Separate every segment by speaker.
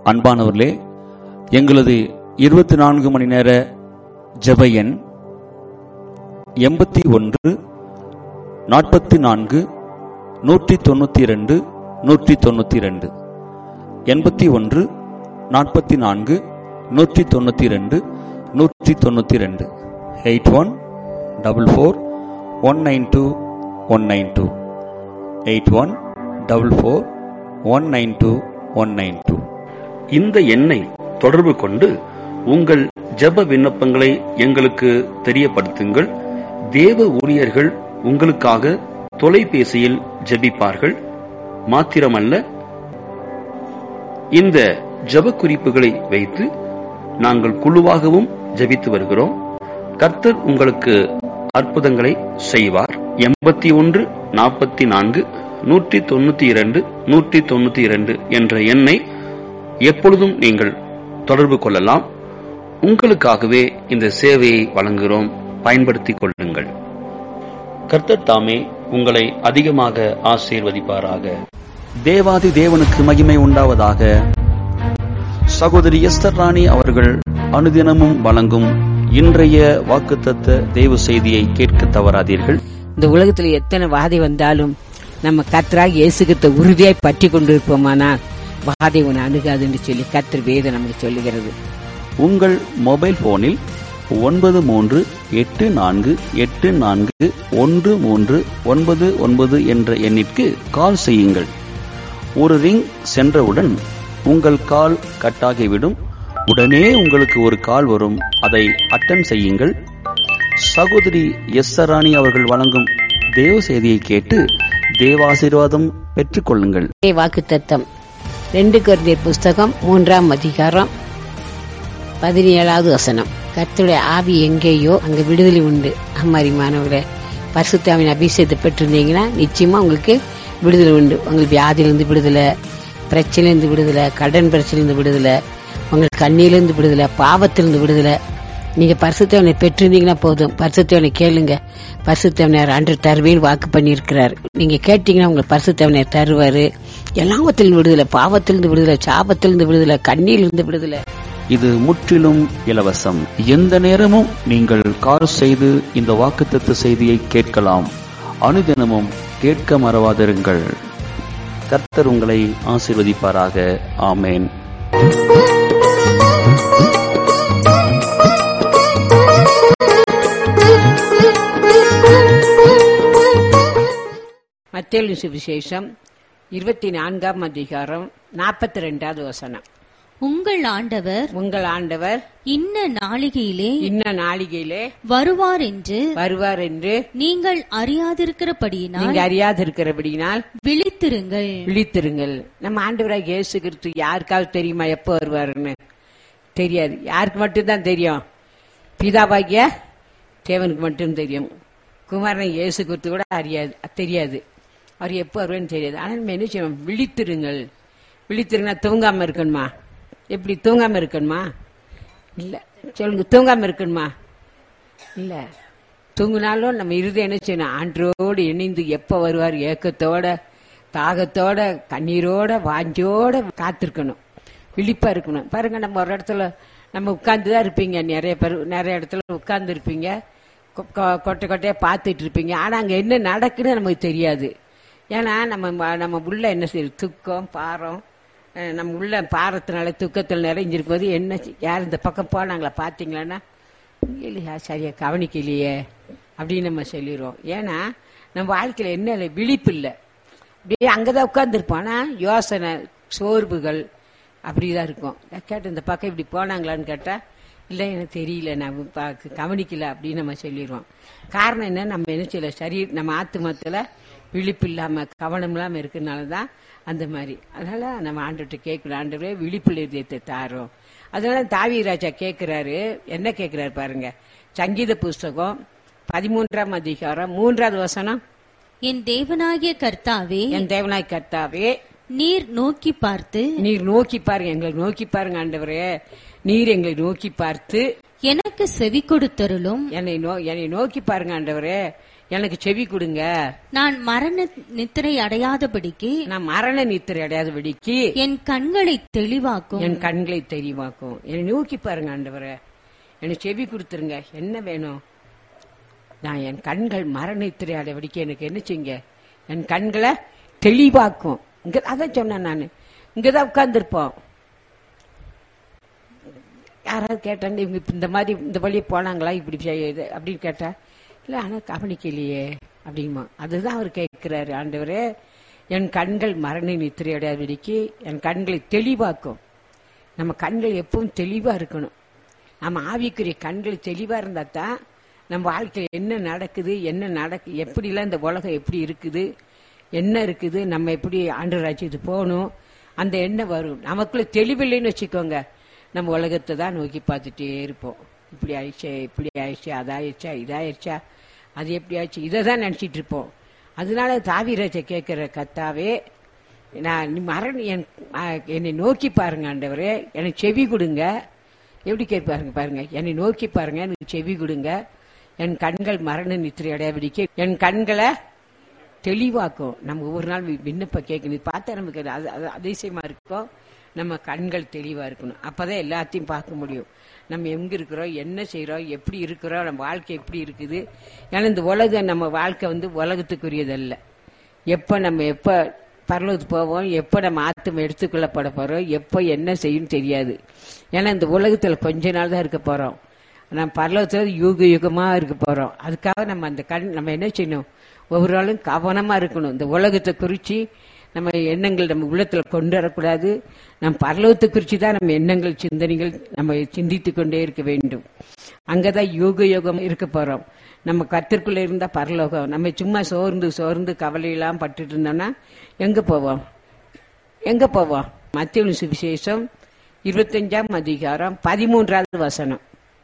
Speaker 1: அன்பானவர்களே எங்களது இருபத்தி நான்கு மணி நேர ஜெப எண் எண்பத்தி ஒன்று நாற்பத்தி நான்கு நூற்றி தொண்ணூற்றி ரெண்டு நூற்றி தொண்ணூற்றி ரெண்டு எண்பத்தி ஒன்று நாற்பத்தி நான்கு நூற்றி தொண்ணூற்றி ரெண்டு நூற்றி தொண்ணூற்றி ரெண்டு eight one double four one nine two one nine two eight one double four one nine two one nine two
Speaker 2: இந்த எண்ணை தொடர்பு கொண்டு உங்கள் ஜெப விண்ணப்பங்களை எங்களுக்கு தெரியப்படுத்துங்கள் தேவ ஊழியர்கள் உங்களுக்காக தொலைபேசியில் ஜெபிப்பார்கள் மாத்திரமல்ல இந்த ஜெப குறிப்புகளை வைத்து நாங்கள் குழுவாகவும் ஜெபித்து வருகிறோம் கர்த்தர் உங்களுக்கு அற்புதங்களை செய்வார் எண்பத்தி ஒன்று நாற்பத்தி நான்கு நூற்றி தொண்ணூத்தி இரண்டு நூற்றி தொண்ணூத்தி இரண்டு என்ற எண்ணை எப்பொழுதும் நீங்கள் தொடர்பு கொள்ளலாம் உங்களுக்காகவே இந்த சேவையை வழங்குகிறோம் பயன்படுத்திக் கொள்ளுங்கள் கர்த்தர் தாமே உங்களை அதிகமாக ஆசீர்வதிப்பாராக
Speaker 1: தேவாதி தேவனுக்கு மகிமை உண்டாவதாக சகோதரி எஸ்தர் ராணி அவர்கள் அனுதினமும் வழங்கும் இன்றைய வாக்குத்தத்த தேவ செய்தியை கேட்க தவறாதீர்கள்
Speaker 3: இந்த உலகத்துல எத்தனை வாதை வந்தாலும் நம்ம கத்தராக இயேசுகிட்ட உறுதியாய் பற்றி கொண்டிருப்போமானால் வாதை உன்னை அணுகாதுன்னு சொல்லி கத்தர் வேதம் நமக்கு சொல்லுகிறது
Speaker 1: உங்கள் மொபைல் போனில் ஒன்பது மூன்று எட்டு நான்கு எட்டு நான்கு ஒன்று மூன்று ஒன்பது ஒன்பது என்ற எண்ணிற்கு கால் செய்யுங்கள் ஒரு ரிங் சென்றவுடன் உங்கள் கால் கட்டாகிவிடும் உடனே உங்களுக்கு ஒரு கால் வரும் அதை அட்டன் செய்யுங்கள் சகோதரி எஸ் ராணி அவர்கள் வழங்கும் தேவ செய்தியை கேட்டு தேவாசீர்வாதம் பெற்றுக்கொள்ளுங்கள்
Speaker 3: வாக்கு தத்தம் ரெண்டு குருந்தியர் புஸ்தகம் மூன்றாம் அதிகாரம் பதினேழாவது வசனம் கர்த்தருடைய ஆவி எங்கேயோ அங்க விடுதலை உண்டு அம்மாரிமானவர்களே பரிசுத்தாவின் அபிஷேகத்தை பெற்றிருந்தீங்கன்னா நிச்சயமா உங்களுக்கு விடுதலை உண்டு உங்களுக்கு வியாதியிலிருந்து விடுதலை பிரச்சனையிலிருந்து விடுதலை கடன் பிரச்சனையிலிருந்து விடுதலை உங்களுக்கு கண்ணியிலிருந்து விடுதலை பாவத்திலிருந்து விடுதலை நீங்க பரிசுத்தவனை பெற்றிருந்தீங்கன்னா போதும் பரிசுத்தவனை கேளுங்க பரிசுத்தவனர் அன்று தருவேன் வாக்கு பண்ணியிருக்கிறார் நீங்க கேட்டீங்கன்னா உங்களுக்கு பரிசுத்தவனர் தருவாரு எல்லாவத்திலிருந்து விடுதலை பாவத்திலிருந்து விடுதலை சாபத்திலிருந்து விடுதலை கண்ணியிலிருந்து விடுதலை
Speaker 1: இது முற்றிலும் இலவசம் எந்த நேரமும் நீங்கள் கால் செய்து இந்த வாக்குத்தத்த செய்தியை கேட்கலாம் அனுதினமும் கேட்க மறவாதிருங்கள் கர்த்தர் உங்களை ஆசீர்வதிப்பாராக ஆமேன்
Speaker 3: மத்தேலு சுவிசேஷம் இருபத்தி நான்காம் அதிகாரம் நாற்பத்தி ரெண்டாவது வசனம்
Speaker 4: உங்கள் ஆண்டவர்
Speaker 3: உங்கள் ஆண்டவர்
Speaker 4: இன்ன நாளிகையிலே
Speaker 3: இன்ன நாளிகையிலே
Speaker 4: வருவார் என்று
Speaker 3: வருவார் என்று
Speaker 4: நீங்கள் அறியாதிருக்கிறபடியினால்
Speaker 3: நீங்க அறியாதிருக்கிறபடியினால்
Speaker 4: விழித்திருங்கள்
Speaker 3: விழித்திருங்கள் நம்ம ஆண்டவராக இயேசு கிறிஸ்து யாருக்காவது தெரியுமா எப்போ வருவாருன்னு தெரியாது யாருக்கு மட்டும்தான் தெரியும் பிதாபாகிய தேவனுக்கு மட்டும் தெரியும் குமாரன் இயேசு கிறிஸ்து கூட அறியாது தெரியாது அவர் எப்போ வருவான்னு தெரியாது ஆனால் நம்ம என்ன செய்யணும் விழித்திருங்கள் விழித்திருங்கன்னா தூங்காம இருக்கணுமா எப்படி தூங்காம இருக்கணுமா இல்ல சொல்லுங்க தூங்காம இருக்கணுமா இல்ல தூங்கினாலும் நம்ம இறுதி என்ன செய்யணும் ஆண்டரோடு இணைந்து எப்ப வருவார் ஏக்கத்தோட தாகத்தோட கண்ணீரோட வாஞ்சோட காத்திருக்கணும் விழிப்பா இருக்கணும் பாருங்க நம்ம ஒரு இடத்துல நம்ம உட்கார்ந்து தான் இருப்பீங்க நிறைய பேர் நிறைய இடத்துல உட்கார்ந்து இருப்பீங்க கொ- கொ- கொட்டை கொட்டையா பார்த்துட்டு இருப்பீங்க ஆனா அங்க என்ன நடக்குன்னு நமக்கு தெரியாது ஏன்னா நம்ம ம- நம்ம உள்ள என்ன செய்யுது துக்கம் பாரம் அஹ் நம்ம உள்ள பாரத்தினால துக்கத்தில் நிறைஞ்சிருக்கும் போது என்ன செய்- யார் இந்த பக்கம் போனாங்களா பார்த்தீங்களான்னா இல்லையா சரியா கவனிக்கலையே அப்படின்னு நம்ம சொல்லிடுவோம் ஏன்னா நம்ம வாழ்க்கையில என்ன இல்லை விழிப்பு இல்லை அப்படியே அங்கதான் உட்கார்ந்துருப்போம் ஆனா யோசனை சோர்வுகள் அப்படிதான் இருக்கும் நான் கேட்டேன் இந்த பக்கம் இப்படி போனாங்களான்னு கேட்டா இல்ல எனக்கு தெரியல நான் பா- கவனிக்கல அப்படின்னு நம்ம சொல்லிடுவோம் காரணம் என்ன நம்ம என்ன செய்யல சரி நம்ம ஆத்துமத்துல விழிப்பு இல்லாம கவனம் இல்லாம இருக்கனால தான் அந்த மாதிரி அதனால நம்ம ஆண்டுகிட்ட கேட்கணும் ஆண்டவரே விழிப்புள்ள இதயத்தை தாரோம் அதனால தாவி ராஜா கேட்கிறாரு என்ன கேட்கிறாரு பாருங்க சங்கீத புஸ்தகம் பதிமூன்றாம் அதிகாரம் மூன்றாவது வசனம்
Speaker 4: என் தேவனாகிய கர்த்தாவே
Speaker 3: என் தேவனாய் கர்த்தாவே
Speaker 4: நீர் நோக்கி பார்த்து
Speaker 3: நீர் நோக்கி பாருங்க எங்களை நோக்கி பாருங்க ஆண்டவரே நீர் எங்களை நோக்கி பார்த்து
Speaker 4: எனக்கு செவி கொடுத்தருளும்
Speaker 3: என்னை நோ என்னை நோக்கி பாருங்க ஆண்டவரே எனக்கு செவி கொடுங்க
Speaker 4: நான் மரண நித்திரை அடையாதபடிக்கு
Speaker 3: நான் மரண நித்திரை அடையாத வெடிக்கு
Speaker 4: என் கண்களை தெளிவாக்கும்
Speaker 3: என் கண்களை தெளிவாக்கும் என்னை நோக்கி பாருங்க ஆண்டவரே எனக்கு செவி கொடுத்துருங்க என்ன வேணும் நான் என் கண்கள் மரண நித்திரை அடைய வெடிக்க எனக்கு என்ன செய்யுங்க என் கண்களை தெளிவாக்கும் இங்க அதான் சொன்னேன் நான் இங்கதான் உட்கார்ந்துருப்போம் யாராவது கேட்டாங்க இவங்க இப்ப இந்த மாதிரி இந்த வழியே போனாங்களா இப்படி செய்யுது அப்படின்னு கேட்டா இல்ல ஆனா கவனிக்கலையே அப்படிமா அதுதான் அவர் கேட்கிறாரு ஆண்டவரே என் கண்கள் மரண நித்திரை அடையாதபடிக்கு என் கண்களை தெளிவாக்கும் நம்ம கண்கள் எப்பவும் தெளிவா இருக்கணும் நம்ம ஆவிக்குரிய கண்கள் தெளிவா இருந்தா தான் நம்ம வாழ்க்கையில் என்ன நடக்குது என்ன நடக்கு எப்படிலாம் இந்த உலகம் எப்படி இருக்குது என்ன இருக்குது நம்ம எப்படி ஆண்டு ராஜ்யத்துக்கு போகணும் அந்த எண்ணம் வரும் நமக்குள்ள தெளிவில்லைன்னு வச்சுக்கோங்க நம்ம உலகத்தை தான் நோக்கி பார்த்துட்டே இருப்போம் இப்படி ஆயிடுச்சே இப்படி ஆயிடுச்சு அதாயிடுச்சா இதாயிடுச்சா அது எப்படி ஆயிடுச்சு இதை தான் நினச்சிட்டு இருப்போம் அதனால தாவிராஜ கேட்கிற கத்தாவே நான் நீ மரண என் ஆ, என்னை நோக்கி பாருங்க ஆண்டவரே எனக்கு செவி கொடுங்க எப்படி கேட்பாருங்க பாருங்க என்னை நோக்கி பாருங்க எனக்கு செவி கொடுங்க என் கண்கள் மரண நித்திரை அடையாபிடிக்க என் கண்களை தெளிவாக்கும் நம்ம ஒவ்வொரு நாள் வி- விண்ணப்ப கேட்கணும் இது பார்த்தா நமக்கு அது- அது அது அதிசயமா இருக்கும் நம்ம கண்கள் தெளிவா இருக்கணும் அப்பதான் எல்லாத்தையும் பார்க்க முடியும் நம்ம எங்க இருக்கிறோம் என்ன செய்றோம் எப்படி இருக்கிறோம் நம்ம வாழ்க்கை எப்படி இருக்குது ஏன்னா இந்த உலகம் நம்ம வாழ்க்கை வந்து உலகத்துக்குரியதல்ல எப்ப நம்ம எப்ப பரலோகத்துக்கு போவோம் எப்ப நம்ம ஆத்தும் எடுத்துக்கொள்ளப்பட போறோம் எப்ப என்ன செய்யும் தெரியாது ஏன்னா இந்த உலகத்துல கொஞ்ச நாள் தான் இருக்க போறோம் நம்ம பரலோகத்துல யுக யுகமா இருக்க போறோம் அதுக்காக நம்ம அந்த கண் நம்ம என்ன செய்யணும் ஒவ்வொரு நாளும் கவனமா இருக்கணும் இந்த உலகத்தை குறிச்சு நம்ம எண்ணங்கள் நம்ம உள்ளத்துல கொண்டு வரக்கூடாது நம்ம பரலோகத்தை குறிச்சு தான் நம்ம எண்ணங்கள் சிந்தனைகள் நம்ம சிந்தித்து கொண்டே இருக்க வேண்டும் அங்கதான் யோக யோகம் இருக்க போறோம் நம்ம கத்திற்குள்ள இருந்தா பரலோகம் நம்ம சும்மா சோர்ந்து சோர்ந்து கவலையெல்லாம் பட்டுட்டு இருந்தோம்னா எங்க போவோம் எங்க போவோம் மத்திய சுவிசேஷம் இருபத்தஞ்சாம் அதிகாரம் பதிமூன்றாவது வசனம்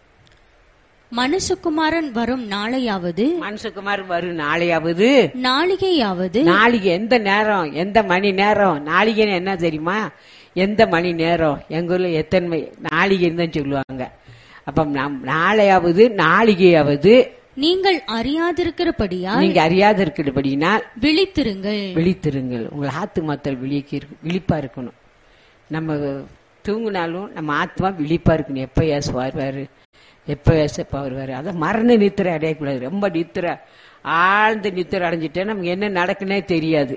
Speaker 4: மனுஷகுமாரன் வரும் நாளையாவது
Speaker 3: மனுஷகுமார் வரும் நாளையாவது
Speaker 4: நாளிகையாவது
Speaker 3: நாளைக்கு எந்த நேரம் எந்த மணி நேரம் நாளிகைன்னு என்ன தெரியுமா எந்த மணி நேரம் எங்க ஊர்ல எத்தனை மணி நாளிகைன்னு தான் சொல்லுவாங்க அப்ப நாம் நாளையாவது நாளிகையாவது
Speaker 4: நீங்கள் அறியாதிருக்கிறபடியால்
Speaker 3: நீங்க அறியாத இருக்கிறபடினால்
Speaker 4: விழித்திருங்கள்
Speaker 3: விழித்திருங்கள் உங்கள் ஆத்துமாத்தல் விழிக்கு விழிப்பா இருக்கணும் நம்ம தூங்கினாலும் நம்ம ஆத்மா விழிப்பா இருக்கணும் எப்ப ஏசு வருவாரு எப்ப ஏசப்பா வருவாரு அதான் மரண நித்திரை அடையக்கூடாது ரொம்ப நித்திரை ஆழ்ந்த நித்திரை அடைஞ்சிட்டா நமக்கு என்ன நடக்குன்னே தெரியாது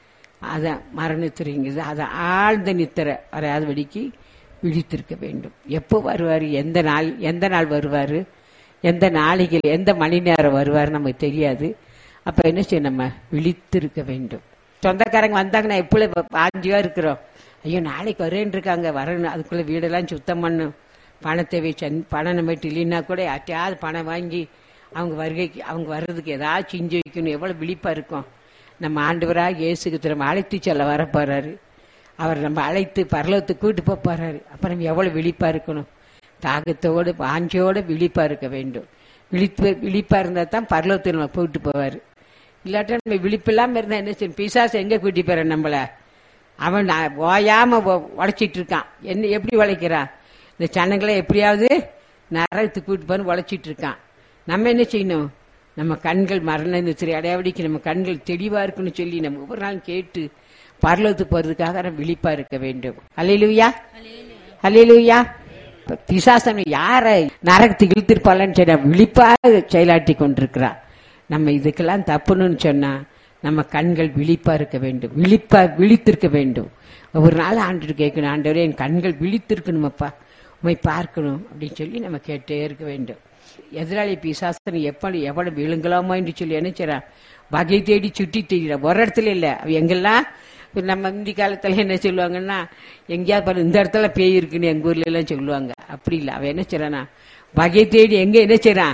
Speaker 3: அதான் மரணத்திரைங்கிறது அதான் ஆழ்ந்த நித்திரை வராதபடிக்கு விழித்திருக்க வேண்டும் எப்போ வருவாரு எந்த நாள் எந்த நாள் வருவாரு எந்த நாளைக்கு எந்த மணி நேரம் வருவாரு நமக்கு தெரியாது அப்ப என்ன செய்யும் நம்ம விழித்திருக்க வேண்டும் சொந்தக்காரங்க வந்தாங்கன்னா எப்படி பாஞ்சியா இருக்கிறோம் ஐயோ நாளைக்கு வரேன் இருக்காங்க வரணும் அதுக்குள்ள வீடெல்லாம் சுத்தம் பண்ணும் பணத்தை வச்சு பணம் நம்ம இல்லைன்னா கூட யார்ட்டையாவது பணம் வாங்கி அவங்க வருகைக்கு அவங்க வர்றதுக்கு ஏதாவது செஞ்சு வைக்கணும் எவ்வளவு விழிப்பா இருக்கும் நம்ம ஆண்டவராக இயேசுக்கு திரும்ப அழைத்து செல்ல வர போறாரு அவர் நம்ம அழைத்து பரலோகத்துக்கு கூட்டு போக போறாரு அப்ப நம்ம எவ்வளவு விழிப்பா இருக்கணும் தாகத்தோடு வாஞ்சியோட விழிப்பா இருக்க வேண்டும் விழிப்பு விழிப்பா இருந்தா தான் பரலோகத்துக்கு நம்ம போயிட்டு போவாரு இல்லாட்டா நம்ம விழிப்பில்லாம இருந்தா என்ன செய்யும் பிசாசு எங்க கூட்டி போற நம்மள அவன் நா- ஓயாம ஒ- உழைச்சிட்டு இருக்கான் என்ன எப்படி உழைக்கிறான் இந்த சனங்களை எப்படியாவது நரகத்துக்கு கூட்டு போன்னு உழைச்சிட்டு இருக்கான் நம்ம என்ன செய்யணும் நம்ம கண்கள் மரண நித்திரை அடையாவடிக்கு நம்ம கண்கள் தெளிவா இருக்குன்னு சொல்லி நம்ம ஒவ்வொரு நாளும் கேட்டு பரலோகத்துக்கு போறதுக்காக நம்ம விழிப்பா இருக்க வேண்டும் அல்லேலூயா அல்லேலூயா இப்ப பிசாசன் யார நரகத்துக்கு இழுத்திருப்பாளன்னு சொன்னா விழிப்பா செயலாட்டி கொண்டிருக்கிறா நம்ம இதுக்கெல்லாம் தப்புன்னு சொன்னா நம்ம கண்கள் விழிப்பா இருக்க வேண்டும் விழிப்பா விழித்திருக்க வேண்டும் ஒவ்வொரு நாள் ஆண்டு கேட்கணும் ஆண்டவரே என் கண்கள் விழித்திருக்கணுமப்பா உண்மை பார்க்கணும் அப்படின்னு சொல்லி நம்ம கேட்டே இருக்க வேண்டும் எதிராளி பிசாசன் எப்படி எவ்வளவு விழுங்கலாமோ என்று சொல்லி என்ன செய்றான் வகை தேடி சுற்றி தெரியுற ஒரு இடத்துல இல்ல அவ எங்கெல்லாம் இப்ப நம்ம இந்த காலத்துல என்ன சொல்லுவாங்கன்னா எங்கேயாவது பாரு, இந்த இடத்துல பேய் இருக்குன்னு எங்க ஊர்ல எல்லாம் சொல்லுவாங்க அப்படி இல்ல அவ என்ன செய்றானா வகை தேடி எங்க என்ன செய்றான்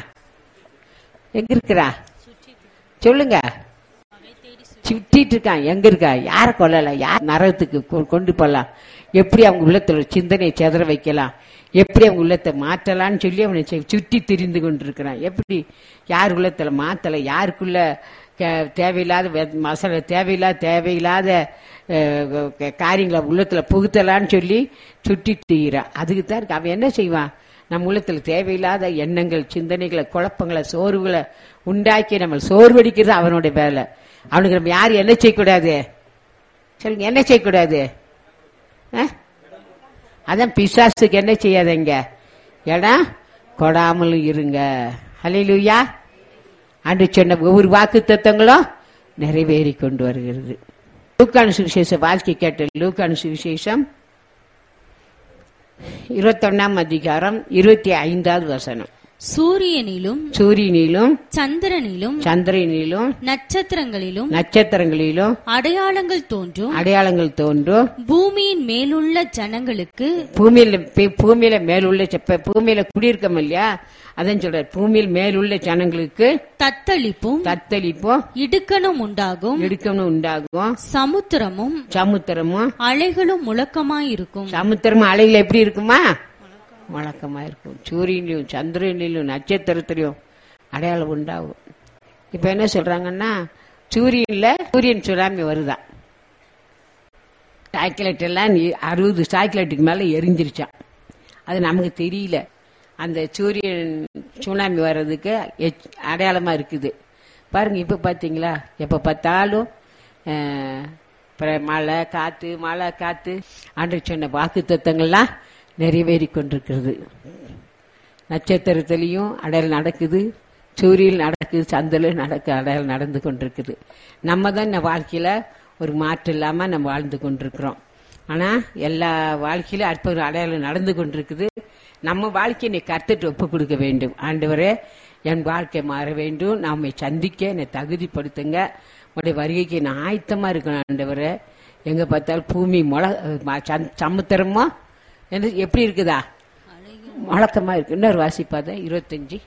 Speaker 3: எங்க இருக்கிறா சொல்லுங்க சுத்திட்டு இருக்கான் எங்க இருக்கா யார கொல்லல யார் நரகத்துக்கு கொ- கொண்டு போலாம் எப்படி அவங்க உள்ளத்துல ஒரு சிந்தனையை செதற வைக்கலாம் எப்படி அவங்க உள்ளத்தை மாற்றலாம்னு சொல்லி அவனை செ- சுற்றி திரிந்து கொண்டிருக்கிறான் எப்படி யார் உள்ளத்துல மாத்தல யாருக்குள்ள கே- தேவையில்லாத வே- மசாலா தேவையில்லாத தேவையில்லாத அஹ், க- காரியங்களை உள்ளத்துல புகுத்தலான்னு சொல்லி சுற்றி திரிகிறான் அதுக்கு தான் இருக்கு அவன் என்ன செய்வான் நம் உள்ளத்துல தேவையில்லாத எண்ணங்கள் சிந்தனைகளை குழப்பங்களை சோர்வுகளை உண்டாக்கி நம்ம சோர்வடிக்கிறது அவனுடைய வேலை அவனுக்கு நம்ம யாரும் என்ன செய்யக்கூடாது சொல்லுங்க என்ன செய்யக்கூடாது ஆ? அதான் பிசாசுக்கு என்ன செய்யாதீங்க இடம் கொடாமலும் இருங்க ஹalleluya அன்று சொன்ன ஒவ்வொரு வாக்கு தத்தங்களும் நிறைவேறி கொண்டு வருகிறது லூக்கானு சுவிசேஷ வாழ்க்கை கேட்ட லூக்கானு சுவிசேஷம் இருபத்தொன்னாம் அதிகாரம் இருபத்தி ஐந்தாவது வசனம்
Speaker 4: சூரியனிலும்
Speaker 3: சூரியனிலும்
Speaker 4: சந்திரனிலும்
Speaker 3: சந்திரனிலும்
Speaker 4: நட்சத்திரங்களிலும்
Speaker 3: நட்சத்திரங்களிலும்
Speaker 4: அடையாளங்கள் தோன்றும்
Speaker 3: அடையாளங்கள் தோன்றும்
Speaker 4: பூமியின் மேலுள்ள ஜனங்களுக்கு
Speaker 3: பூமியில பே- பூமியில மேலுள்ள செப்ப பூமியில குடியிருக்கோம் இல்லையா அதான் சொல்ற பூமியில் மேலுள்ள ஜனங்களுக்கு
Speaker 4: தத்தளிப்பும்
Speaker 3: தத்தளிப்பும்
Speaker 4: இடுக்கணும் உண்டாகும்
Speaker 3: இடுக்கணும் உண்டாகும்
Speaker 4: சமுத்திரமும்
Speaker 3: சமுத்திரமும்
Speaker 4: அலைகளும் முழக்கமாயிருக்கும்
Speaker 3: சமுத்திரமும் அலைகள் எப்படி இருக்குமா வழக்கமா இருக்கும் சூரியனிலும் சந்திரனிலும் நட்சத்திரத்திலையும் அடையாளம் உண்டாகும் இப்ப என்ன சொல்றாங்கன்னா சூரியன்ல சூரியன் சுனாமி வருதா சாக்லேட் எல்லாம் நீ- அறுபது சாக்லேட்டுக்கு மேல எரிஞ்சிருச்சான் அது நமக்கு தெரியல அந்த சூரியன் சுனாமி வர்றதுக்கு எச்- அடையாளமா இருக்குது பாருங்க இப்ப பாத்தீங்களா எப்ப பார்த்தாலும் அஹ், அப்புறம் மழை காத்து மழை காத்து ஆண்டு சொன்ன வாக்கு தத்தங்கள்லாம் நிறைவேறி கொண்டிருக்கிறது நட்சத்திரத்திலையும் அடையாளம் நடக்குது சூரியன் நடக்குது சந்திரன் நடக்கு அடையாளம் நடந்து கொண்டிருக்குது நம்ம தான் இந்த வாழ்க்கையில ஒரு மாற்றம் இல்லாம நம்ம வாழ்ந்து கொண்டிருக்கிறோம் ஆனா எல்லா வாழ்க்கையிலும் அற்புத அடையாளம் நடந்து கொண்டிருக்குது நம்ம வாழ்க்கையை நீ கருத்துட்டு ஒப்பு கொடுக்க வேண்டும் ஆண்டவரே என் வாழ்க்கை மாற வேண்டும் நாம சந்திக்க என்னை தகுதிப்படுத்துங்க உடைய வருகைக்கு நான் ஆயத்தமா இருக்கணும் ஆண்டவரே எங்க பார்த்தாலும் பூமி முள ம- சந்- சமுத்திரமா என்ன எப்படி இருக்குதா வழக்கமா இருக்கு இன்னொரு வாசிப்பாத இருபத்தஞ்சு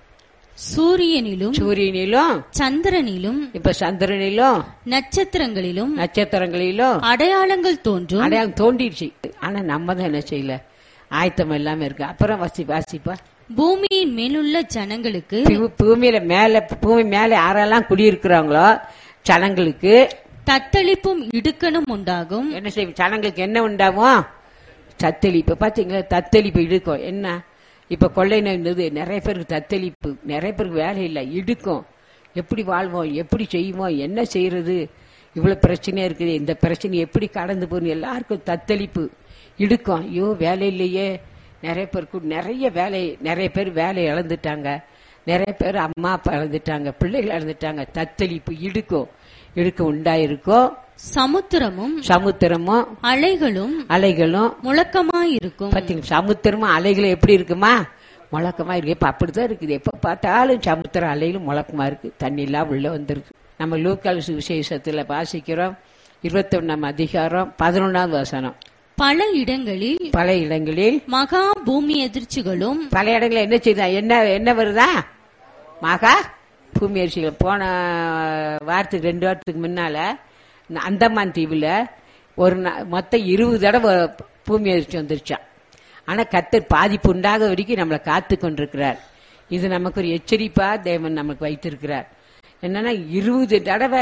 Speaker 4: சூரியனிலும்
Speaker 3: சூரியனிலும்
Speaker 4: சந்திரனிலும்
Speaker 3: இப்ப சந்திரனிலும்
Speaker 4: நட்சத்திரங்களிலும்
Speaker 3: நட்சத்திரங்களிலும்
Speaker 4: அடையாளங்கள் தோன்றும்
Speaker 3: அடையாளம் தோண்டிடுச்சு ஆனா நம்ம தான் என்ன செய்யல ஆயத்தம் இல்லாம இருக்கு அப்புறம் வாசி வாசிப்பா
Speaker 4: பூமியின் மேலுள்ள ஜனங்களுக்கு
Speaker 3: பூ- பூமியில மேல பூமி மேல யாரெல்லாம் குடியிருக்கிறாங்களோ ஜனங்களுக்கு
Speaker 4: தத்தளிப்பும் இடுக்கணும் உண்டாகும்
Speaker 3: என்ன செய்யும் ஜனங்களுக்கு என்ன உண்டாகும் தத்தளிப்பு பாத்தீங்களா தத்தளிப்பு இடுக்கும் என்ன இப்ப கொள்ளை நோய் இருந்தது நிறைய பேருக்கு தத்தளிப்பு நிறைய பேருக்கு வேலை இல்லை இடுக்கும் எப்படி வாழ்வோம் எப்படி செய்வோம் என்ன செய்யறது இவ்வளவு பிரச்சனையா இருக்குது இந்த பிரச்சனை எப்படி கடந்து போகணும் எல்லாருக்கும் தத்தளிப்பு இடுக்கும் ஐயோ வேலை இல்லையே நிறைய பேருக்கு நிறைய வேலை நிறைய பேர் வேலை இழந்துட்டாங்க நிறைய பேர் அம்மா அப்பா இழந்துட்டாங்க பிள்ளைகள் இழந்துட்டாங்க தத்தளிப்பு இடுக்கும் இடுக்கம் உண்டாயிருக்கும்
Speaker 4: சமுத்திரமும்
Speaker 3: சமுத்திரமும்
Speaker 4: அலைகளும்
Speaker 3: அலைகளும்
Speaker 4: முழக்கமாயிருக்கும்
Speaker 3: பாத்தீங்க சமுத்திரமும் அலைகளும் எப்படி இருக்குமா முழக்கமா இருக்கு இப்ப அப்படிதான் இருக்குது எப்ப பார்த்தாலும் சமுத்திரம் அலைகளும் முழக்கமா இருக்கு தண்ணி எல்லாம் உள்ள வந்துருக்கு நம்ம லூக்கால் விசேஷத்துல வாசிக்கிறோம் இருபத்தி ஒண்ணாம் அதிகாரம் பதினொன்னாவது வசனம்
Speaker 4: பல இடங்களில்
Speaker 3: பல இடங்களில்
Speaker 4: மகா பூமி எதிர்ச்சிகளும்
Speaker 3: பல இடங்களில் என்ன செய்தா என்ன என்ன வருதா மகா பூமி அரிசிகள் போன வாரத்துக்கு ரெண்டு வாரத்துக்கு முன்னால இந்த அந்தமான் தீவுல ஒரு நா- மொத்தம் இருபது தடவை பூமி அதிர்ச்சி வந்துருச்சான் ஆனா கத்தர் பாதிப்பு உண்டாக வரைக்கும் நம்மளை காத்து கொண்டிருக்கிறார் இது நமக்கு ஒரு எச்சரிப்பா தேவன் நமக்கு வைத்திருக்கிறார் என்னன்னா இருபது தடவை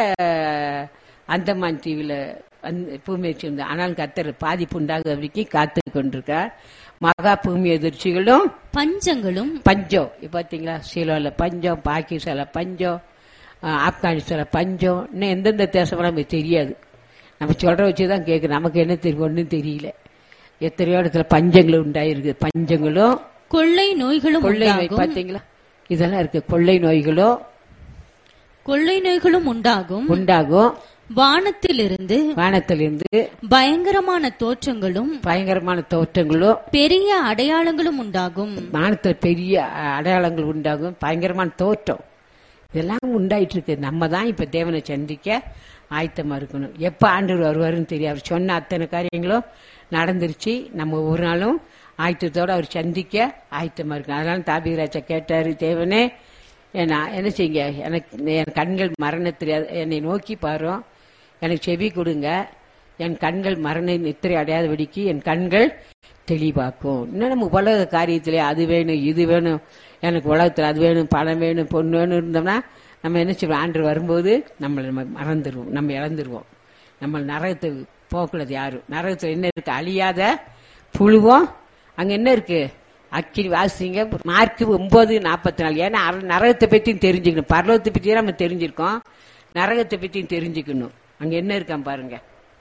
Speaker 3: அந்தமான் தீவுல வந்து பூமி அதிர்ச்சி வந்து ஆனால் கத்தர் பாதிப்பு உண்டாக வரைக்கும் காத்து கொண்டிருக்கிறார் மகா பூமி எதிர்ச்சிகளும்
Speaker 4: பஞ்சங்களும்
Speaker 3: பஞ்சம் இப்ப பாத்தீங்களா சீலோல பஞ்சம் பாகிஸ்தான்ல பஞ்சம் ஆஹ் ஆப்கானிஸ்தான்ல பஞ்சம் இன்னும் எந்தெந்த தேசம் நமக்கு தெரியாது நம்ம சொல்ற வச்சுதான் கேட்கு நமக்கு என்ன தெரியும் ஒன்றும் தெரியல எத்தனையோ இடத்துல பஞ்சங்கள் உண்டாயிருக்கு பஞ்சங்களும்
Speaker 4: கொள்ளை நோய்களும்
Speaker 3: கொள்ளை நோய்
Speaker 4: உண்டாகும்
Speaker 3: பாத்தீங்களா இதெல்லாம் இருக்கு கொள்ளை நோய்களும்
Speaker 4: கொள்ளை நோய்களும் உண்டாகும்
Speaker 3: உண்டாகும்
Speaker 4: வானத்திலிருந்து
Speaker 3: வானத்திலிருந்து
Speaker 4: பயங்கரமான தோற்றங்களும்
Speaker 3: பயங்கரமான தோற்றங்களும்
Speaker 4: பெரிய அடையாளங்களும் உண்டாகும்
Speaker 3: வானத்தில் பெரிய அஹ், அடையாளங்கள் உண்டாகும் பயங்கரமான தோற்றம் இதெல்லாம் உண்டாயிட்டு இருக்கு நம்ம தான் இப்ப தேவனை சந்திக்க ஆயத்தமா இருக்கணும் எப்ப ஆண்டவர் வருவாருன்னு தெரியாது அவர் சொன்ன அத்தனை காரியங்களும் நடந்துருச்சு நம்ம ஒரு நாளும் ஆயத்தத்தோட அவர் சந்திக்க ஆயத்தமா இருக்கணும் அதனால தாபிராஜா கேட்டாரு தேவனே நான் என்ன செய்யுங்க எனக்கு என் கண்கள் மரண தெரியாது என்னை நோக்கி பாரும் எனக்கு செவி கொடுங்க என் கண்கள் மரண நித்திரை அடையாதபடிக்கு என் கண்கள் தெளிவாக்கும் இன்னும் நம்ம உலக காரியத்திலே அது வேணும் இது வேணும் எனக்கு உலகத்தில் அது வேணும் பணம் வேணும் பொண்ணு வேணும் இருந்தோம்னா நம்ம என்ன செய்வோம் ஆண்டு வரும்போது நம்மளை நம்ம மறந்துடுவோம் நம்ம இழந்துருவோம் நம்ம நரகத்துக்கு போகக்கூடாது யாரும் நரகத்தில் என்ன இருக்கு அழியாத புழுவோம் அங்க என்ன இருக்கு அக்கினி வாசிங்க மார்க் ஒன்பது நாற்பத்தி நாலு ஏன்னா அவர் நரகத்தை பத்தியும் தெரிஞ்சுக்கணும் பரலோகத்தை பத்தியும் நம்ம தெரிஞ்சிருக்கோம் நரகத்தை பத்தியும் தெரிஞ்சுக்கணும் அங்க என்ன இருக்கான் பாருங்க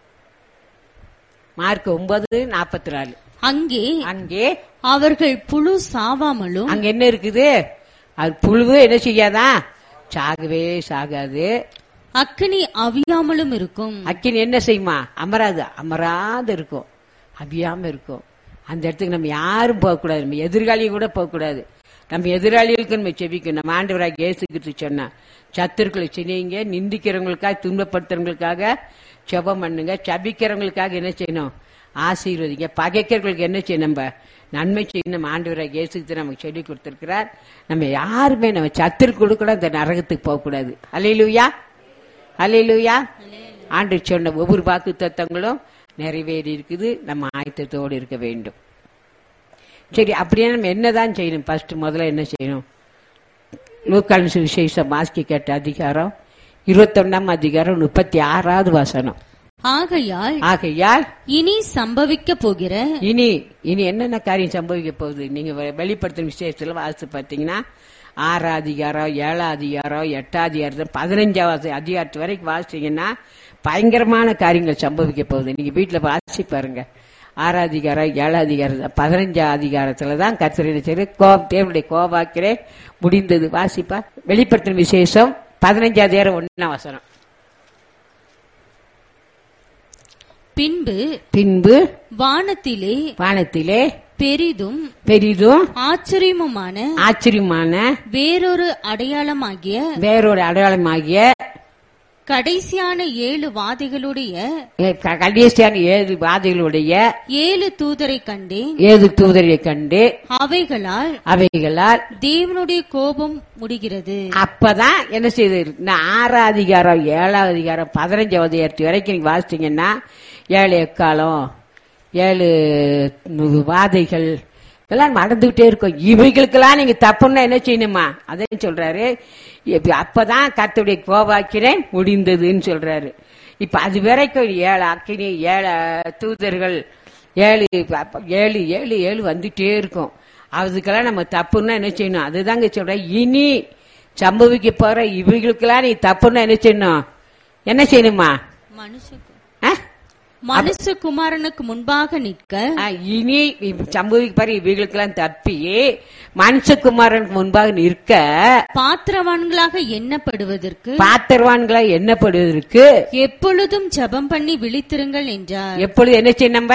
Speaker 3: மார்க் ஒன்பது நாற்பத்தி நாலு
Speaker 4: அங்கே
Speaker 3: அங்கே
Speaker 4: அவர்கள் புழு சாவாமலும்
Speaker 3: அங்க என்ன இருக்குது அது புழுவு என்ன செய்யாதா சாகவே சாகாது
Speaker 4: அக்கினி அவியாமலும் இருக்கும்
Speaker 3: அக்கினி என்ன செய்யுமா அமராது அமராது இருக்கும் அபியாம இருக்கும் அந்த இடத்துக்கு நம்ம யாரும் போகக்கூடாது நம்ம எதிர்காலியும் கூட போகக்கூடாது நம்ம எதிராளிகளுக்கு நம்ம செபிக்கணும் நம்ம ஆண்டவராக இயேசுக்கிட்டு சொன்னா சத்துருக்களை செய்யுங்க நிந்திக்கிறவங்களுக்காக துன்பப்படுத்துறவங்களுக்காக செபம் பண்ணுங்க சபிக்கிறவங்களுக்காக என்ன செய்யணும் ஆசீர்வதிங்க பகைக்கிறவங்களுக்கு என்ன செய்யணும் நம்ம நன்மை செய்யணும் நம்ம ஆண்டவராக இயேசுக்கு நமக்கு சொல்லி கொடுத்திருக்கிறார் நம்ம யாருமே நம்ம சத்துருக்கு கூட அந்த நரகத்துக்கு போகக்கூடாது அலையிலுயா அலையிலுயா ஆண்டு சொன்ன ஒவ்வொரு வாக்கு தத்தங்களும் நிறைவேறி இருக்குது நம்ம ஆயத்தத்தோடு இருக்க வேண்டும் சரி அப்படியே நம்ம என்னதான் செய்யணும் ஃபர்ஸ்ட் முதல்ல என்ன செய்யணும் லூக்கான் விசேஷம் மாஸ்கி கேட்ட அதிகாரம் இருபத்தொன்னாம் அதிகாரம் முப்பத்தி ஆறாவது வசனம்
Speaker 4: ஆகையால்
Speaker 3: ஆகையால்
Speaker 4: இனி சம்பவிக்க போகிற
Speaker 3: இனி இனி என்னென்ன காரியம் சம்பவிக்க போகுது நீங்க வெ- வெளிப்படுத்தும் விசேஷத்துல வாசித்து பார்த்தீங்கன்னா ஆறாம் அதிகாரம் ஏழாம் அதிகாரம் எட்டாம் அதிகாரம் பதினஞ்சாவது அதிகாரத்து வரைக்கும் வாசிச்சீங்கன்னா பயங்கரமான காரியங்கள் சம்பவிக்க போகுது நீங்க வீட்டுல வாசி பாருங்க ஆறாம் அதிகாரம் ஏழாம் அதிகாரம் பதினஞ்சாம் அதிகாரத்துல தான் கத்திரிட சரி கோபம் தேவனுடைய கோபாக்கிறே முடிந்தது வாசிப்பா வெளிப்படுத்தும் விசேஷம் பதினஞ்சாம் அதிகாரம் ஒன்னாம் வசனம்
Speaker 4: பின்பு
Speaker 3: பின்பு
Speaker 4: வானத்திலே
Speaker 3: வானத்திலே
Speaker 4: பெரிதும்
Speaker 3: பெரிதும்
Speaker 4: ஆச்சரியமுமான
Speaker 3: ஆச்சரியமான
Speaker 4: வேறொரு அடையாளமாகிய
Speaker 3: வேறொரு அடையாளமாகிய
Speaker 4: கடைசியான ஏழு வாதைகளுடைய
Speaker 3: ஏ- க- கடைசியான ஏழு வாதைகளுடைய
Speaker 4: ஏழு தூதரை கண்டேன்
Speaker 3: ஏழு தூதரை கண்டு
Speaker 4: அவைகளால்
Speaker 3: அவைகளால்
Speaker 4: தேவனுடைய கோபம் முடிகிறது
Speaker 3: அப்பதான் என்ன செய்யுது இந்த ஆறாம் அதிகாரம் ஏழாவது அதிகாரம் பதினஞ்சாவது அதிகாரத்து வரைக்கும் நீங்க வாசிச்சீங்கன்னா ஏழு எக்காலம் ஏழு நு- வாதைகள் இதெல்லாம் நடந்துகிட்டே இருக்கும் இவைகளுக்கெல்லாம் நீங்க தப்புன்னா என்ன செய்யணுமா அதையும் சொல்றாரு இப்ப அப்பதான் கர்த்தருடைய கோபாக்கிறேன் முடிந்ததுன்னு சொல்றாரு இப்ப அது வரைக்கும் ஏழு அக்கினி ஏழு தூதர்கள் ஏழு அப்ப ஏழு ஏழு ஏழு வந்துட்டே இருக்கும் அதுக்கெல்லாம் நம்ம தப்புன்னா என்ன செய்யணும் அதுதாங்க சொல்றேன் இனி சம்பவிக்க போற இவைகளுக்கெல்லாம் நீ தப்புன்னா என்ன செய்யணும் என்ன செய்யணுமா
Speaker 4: மனுஷ
Speaker 3: ஆ?
Speaker 4: மனுஷகுமாரனுக்கு முன்பாக நிற்க
Speaker 3: ஆ, இனி இவ் சம்பவிக்க போற இவைகளுக்கெல்லாம் தப்பி மனுஷகுமாரனுக்கு முன்பாக நிற்க
Speaker 4: பாத்திரவான்களாக எண்ணப்படுவதற்கு
Speaker 3: பாத்திரவான்களை எண்ணப்படுவதற்கு
Speaker 4: எப்பொழுதும் ஜெபம் பண்ணி விழித்திருங்கள் என்றார்
Speaker 3: எப்பொழுது என்ன செய்யணும் நம்ம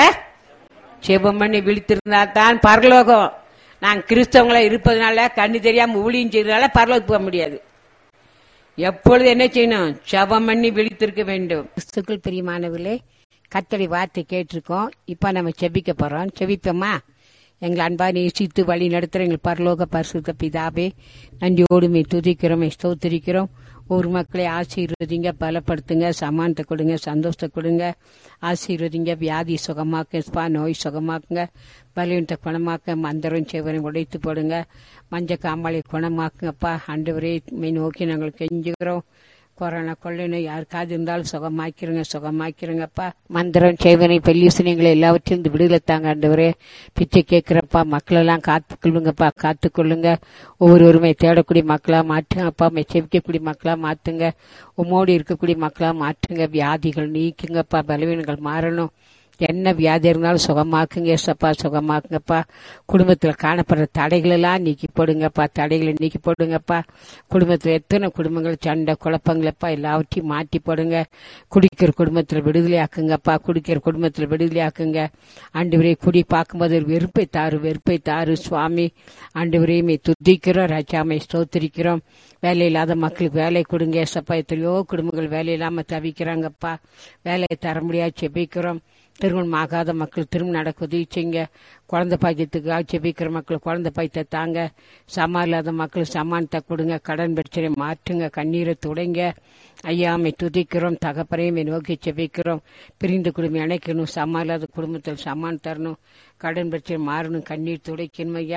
Speaker 3: செபம் பண்ணி விழித்திருந்தா தான் பரலோகம் நான் கிறிஸ்தவங்களா இருப்பதனால கண்ணு தெரியாம ஊழியம் செய்யறதுனால பரலோகம் போக முடியாது எப்பொழுது என்ன செய்யணும் ஜெபம் பண்ணி விழித்திருக்க வேண்டும் கிறிஸ்துக்கள் பிரியமானவர்களே கத்தடி வார்த்தை கேட்டிருக்கோம் இப்ப நம்ம செபிக்க போறோம் செபிப்போமா எங்களை அன்பா நேசித்து வழி நடத்துற எங்கள் பரலோக பரிசுத்த பிதாவே நன்றியோடு மே துதிக்கிறோம் மே ஸ்தோத்திரிக்கிறோம் ஒரு மக்களை ஆசீர்வதிங்க பலப்படுத்துங்க சமானத்தை கொடுங்க சந்தோஷத்தை கொடுங்க ஆசீர்வதிங்க வியாதி சுகமாக்க ஸ்பா நோய் சுகமாக்குங்க பலவீனத்தை குணமாக்க மந்திரம் செவரையும் உடைத்து போடுங்க மஞ்ச காமாலை குணமாக்குங்கப்பா ஆண்டவரே மை நோக்கி நாங்கள் கெஞ்சுகிறோம் கொரோனா கொள்ளைனை யாருக்காவது இருந்தாலும் சுகமாக்கிறங்க சுகமாக்கிறங்கப்பா மந்திரம் செய்வனை பெல்லிசனைகளை எல்லாவற்றையும் இருந்து விடுதலை தாங்க ஆண்டவரே பிச்சை கேட்கிறப்பா மக்களெல்லாம் காத்துக்கொள்ளுங்கப்பா காத்துக்கொள்ளுங்க ஒவ்வொருவருமே தேடக்கூடிய மக்களா மாற்றுங்கப்பா செவிக்கக்கூடிய மக்களா மாத்துங்க உம்மோடு இருக்கக்கூடிய மக்களா மாற்றுங்க வியாதிகள் நீக்குங்கப்பா பலவீனங்கள் மாறணும் என்ன வியாதி இருந்தாலும் சுகமாக்குங்க ஏசப்பா சுகமாக்குங்கப்பா குடும்பத்துல காணப்படுற தடைகள் எல்லாம் நீக்கி போடுங்கப்பா தடைகளை நீக்கி போடுங்கப்பா குடும்பத்துல எத்தனை குடும்பங்கள் சண்டை குழப்பங்களப்பா எல்லாவற்றையும் மாற்றி போடுங்க குடிக்கிற குடும்பத்துல விடுதலை ஆக்குங்கப்பா குடிக்கிற குடும்பத்துல விடுதலை ஆக்குங்க ஆண்டு குடி பார்க்கும்போது ஒரு வெறுப்பை தாரு வெறுப்பை தாரு சுவாமி ஆண்டு மே துதிக்கிறோம் ராஜாமை ஸ்தோத்திரிக்கிறோம் வேலை இல்லாத மக்களுக்கு வேலை கொடுங்க ஏசப்பா எத்தனையோ குடும்பங்கள் வேலை இல்லாம தவிக்கிறாங்கப்பா வேலையை தர முடியாது செபிக்கிறோம் திருமணம் ஆகாத மக்கள் திருமணம் நடக்க உதவி செய்யுங்க குழந்தை பாக்கியத்துக்காக செபிக்கிற மக்கள் குழந்தை பாய்த்த தாங்க சமா இல்லாத மக்கள் சமானத்தை கொடுங்க கடன் பிரச்சனை மாற்றுங்க கண்ணீரை துடைங்க ஐயாமை துதிக்கிறோம் தகப்பரையும் நோக்கி செபிக்கிறோம் பிரிந்து குடும்பம் இணைக்கணும் சமா இல்லாத குடும்பத்தில் சமான் தரணும் கடன் பிரச்சனை மாறணும் கண்ணீர் துடைக்கணும் ஐயா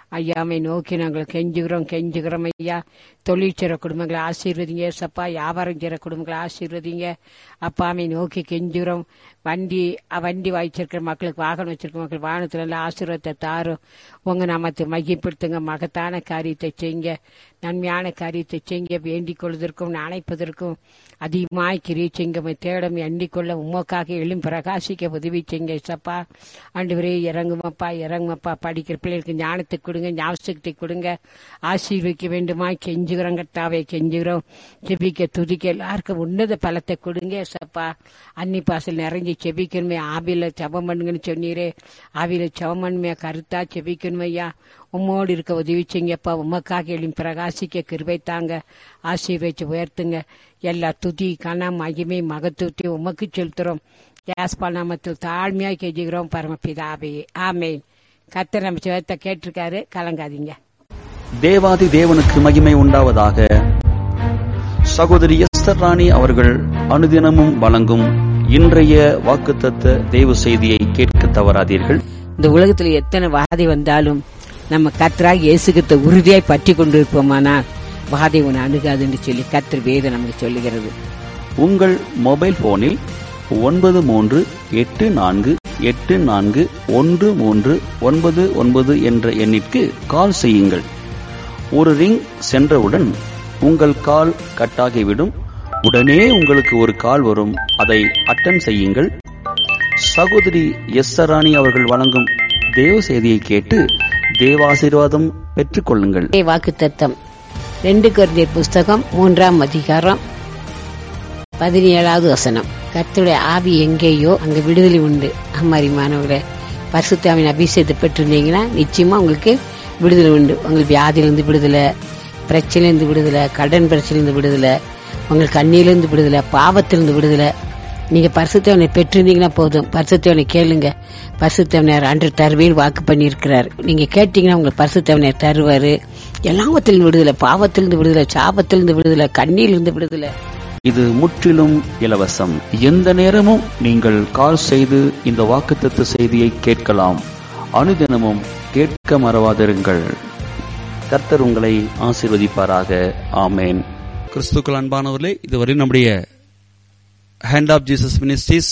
Speaker 3: ஐயாமை நோக்கி நாங்கள் கெஞ்சுகிறோம் கெஞ்சுகிறோம் ஐயா தொழில் செய்கிற குடும்பங்களை ஆசீர்வதிங்க சப்பா வியாபாரம் செய்கிற குடும்பங்களை ஆசீர்வதிங்க அப்பாமை நோக்கி கெஞ்சுகிறோம் வண்டி அஹ், வண்டி வாய்ச்சிருக்கிற மக்களுக்கு வாகனம் வச்சிருக்க மக்கள் வாகனத்துல எல்லாம் ஆசீர்வாதத்தை தாரும் உங்க நாமத்தை மையப்படுத்துங்க மகத்தான காரியத்தை செய்யுங்க நன்மையான காரியத்தை செய்யுங்க வேண்டிக் கொள்வதற்கும் நினைப்பதற்கும் அதிகமாய் கிரியை செய்யுங்க தேடம் எண்ணிக்கொள்ள உமக்காக எழும் பிரகாசிக்க உதவி செய்யுங்க சப்பா ஆண்டவரே இறங்குமப்பா இறங்குமப்பா படிக்கிற பிள்ளைகளுக்கு ஞானத்தை கொடுங்க ஞாபகத்தை கொடுங்க ஆசீர்விக்க வேண்டுமா கெஞ்சுகிறோம் கர்த்தாவே கெஞ்சுகிறோம் செபிக்க துதிக்க எல்லாருக்கும் உன்னத பலத்தை கொடுங்க சப்பா அன்னி பாசல் நிறைஞ்சு செபிக்கணுமே ஆவியில ஜெபம் பண்ணுங்கன்னு சொன்னீரே ஆவியில ஜெபம் பண்ணுமே கருத்தா செபிக்கணுமே ஐயா உம்மோடு இருக்க உதவி செய்யுங்கப்பா உமக்காக எழும் பிரகாசிக்க கிருபை தாங்க ஆசீர்வச்சு உயர்த்துங்க எல்லா துதி கன மகிமை மகத்துவத்தை உமக்கு செலுத்துறோம் யாஸ்பா நாமத்தில் தாழ்மையாய் கெஞ்சுகிறோம் பரமபிதாவே ஆமேன் கர்த்தர் நம்ம சிவத்தை கேட்டிருக்காரு கலங்காதீங்க
Speaker 1: தேவாதி தேவனுக்கு மகிமை உண்டாவதாக சகோதரி எஸ்தர் ராணி அவர்கள் அனுதினமும் வழங்கும் இன்றைய வாக்குத்தத்த தேவ செய்தியை கேட்க தவறாதீர்கள்
Speaker 3: இந்த உலகத்துல எத்தனை வாதை வந்தாலும் நம்ம கர்த்தராக இயேசுகிட்ட உறுதியாய் பற்றி கொண்டிருப்போமானால் வாதை உன்னை அணுகாதுன்னு சொல்லி கர்த்தர் வேதம் நமக்கு சொல்லுகிறது
Speaker 1: உங்கள் மொபைல் போனில் ஒன்பது மூன்று எட்டு நான்கு எட்டு நான்கு ஒன்று மூன்று ஒன்பது ஒன்பது என்ற எண்ணிற்கு கால் செய்யுங்கள் ஒரு ரிங் சென்றவுடன் உங்கள் கால் கட்டாகிவிடும் உடனே உங்களுக்கு ஒரு கால் வரும் அதை அட்டன் செய்யுங்கள் சகோதரி எஸ் ராணி அவர்கள் வழங்கும் தேவ செய்தியை கேட்டு தேவாசீர்வாதம் பெற்றுக்கொள்ளுங்கள்
Speaker 3: வாக்கு தத்தம் ரெண்டு குழந்தையர் புஸ்தகம் மூன்றாம் அதிகாரம் பதினேழாவது வசனம் கர்த்தருடைய ஆவி எங்கேயோ அங்க விடுதலை உண்டு அம்மாரி மாணவர்களே பரிசுத்தாவின் அபிஷேகத்தை பெற்றிருந்தீங்கன்னா நிச்சயமா உங்களுக்கு விடுதலை உண்டு உங்களுக்கு வியாதியிலிருந்து விடுதலை பிரச்சனையிலிருந்து விடுதலை கடன் பிரச்சனையிலிருந்து விடுதலை உங்களுக்கு கண்ணியிலிருந்து விடுதலை பாவத்திலிருந்து விடுதலை நீங்க பரிசுத்தவனை பெற்றிருந்தீங்கன்னா போதும் பரிசுத்தவனை கேளுங்க பரிசுத்தவனர் அன்று தருவேன் வாக்கு பண்ணியிருக்கிறார் நீங்க கேட்டீங்கன்னா உங்களுக்கு பரிசுத்தவனர் தருவாரு எல்லாவத்திலிருந்து விடுதலை பாவத்திலிருந்து விடுதலை சாபத்திலிருந்து விடுதலை கண்ணியிலிருந்து விடுதலை
Speaker 1: இது முற்றிலும் இலவசம் எந்த நேரமும் நீங்கள் கால் செய்து இந்த வாக்குத்தத்த செய்தியை கேட்கலாம் அனுதினமும் கேட்க மறவாதிருங்கள் கர்த்தர் உங்களை ஆசீர்வதிப்பாராக ஆமேன் கிறிஸ்துக்கள் அன்பானவர்களே இதுவரை நம்முடைய hand of Jesus ministries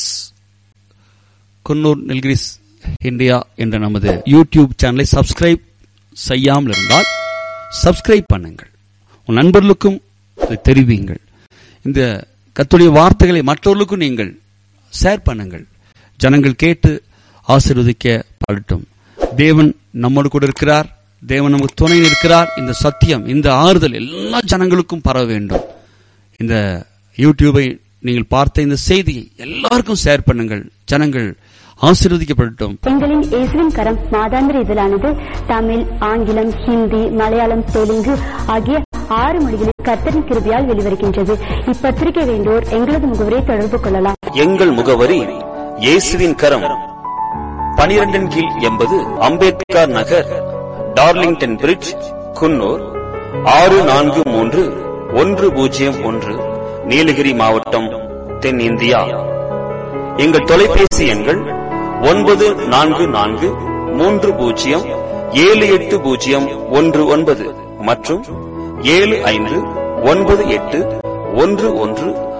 Speaker 1: Coonoor Nilgiris India என்ற நமது யூடியூப் சேனலை சப்ஸ்கிரைப் செய்யாமல் இருந்தால் சப்ஸ்கிரைப் பண்ணுங்கள் உன் நண்பர்களுக்கும் இதை தெரிவியுங்கள் இந்த கத்துடைய வார்த்தைகளை மற்றவர்களுக்கும் நீங்கள் ஷேர் பண்ணுங்கள் ஜனங்கள் கேட்டு ஆசீர்வதிக்க படட்டும் தேவன் நம்மோடு கூட இருக்கிறார் தேவன் நமக்கு துணை இருக்கிறார் இந்த சத்தியம் இந்த ஆறுதல் எல்லா ஜனங்களுக்கும் பரவ வேண்டும் இந்த யூடியூபை நீங்கள் பார்த்த இந்த செய்தியை எல்லாருக்கும் ஷேர் பண்ணுங்கள் ஜனங்கள் ஆசீர்வதிக்கப்படட்டும்
Speaker 5: எங்களின் இயேசுவின் கரம் மாதாந்திர இதழானது தமிழ் ஆங்கிலம் ஹிந்தி மலையாளம் தெலுங்கு ஆகிய ஆறு மொழிகளில் கர்த்தரின் கிருபையால் வெளிவருகின்றது இப்பத்திரிகை வேண்டோர் எங்களது முகவரை தொடர்பு கொள்ளலாம்
Speaker 2: எங்கள் முகவரி இயேசுவின் கரம் பனிரெண்டின் கீழ் எண்பது அம்பேத்கர் நகர் டார்லிங்டன் பிரிட்ஜ் குன்னூர் ஆறு நான்கு மூன்று ஒன்று பூஜ்ஜியம் ஒன்று நீலகிரி மாவட்டம் தென் இந்தியா எங்கள் தொலைபேசி எண்கள் ஒன்பது நான்கு நான்கு மூன்று பூஜ்ஜியம் ஏழு எட்டு பூஜ்ஜியம் ஒன்று ஒன்பது மற்றும் ஏழு ஐந்து ஒன்பது எட்டு ஒன்று ஒன்று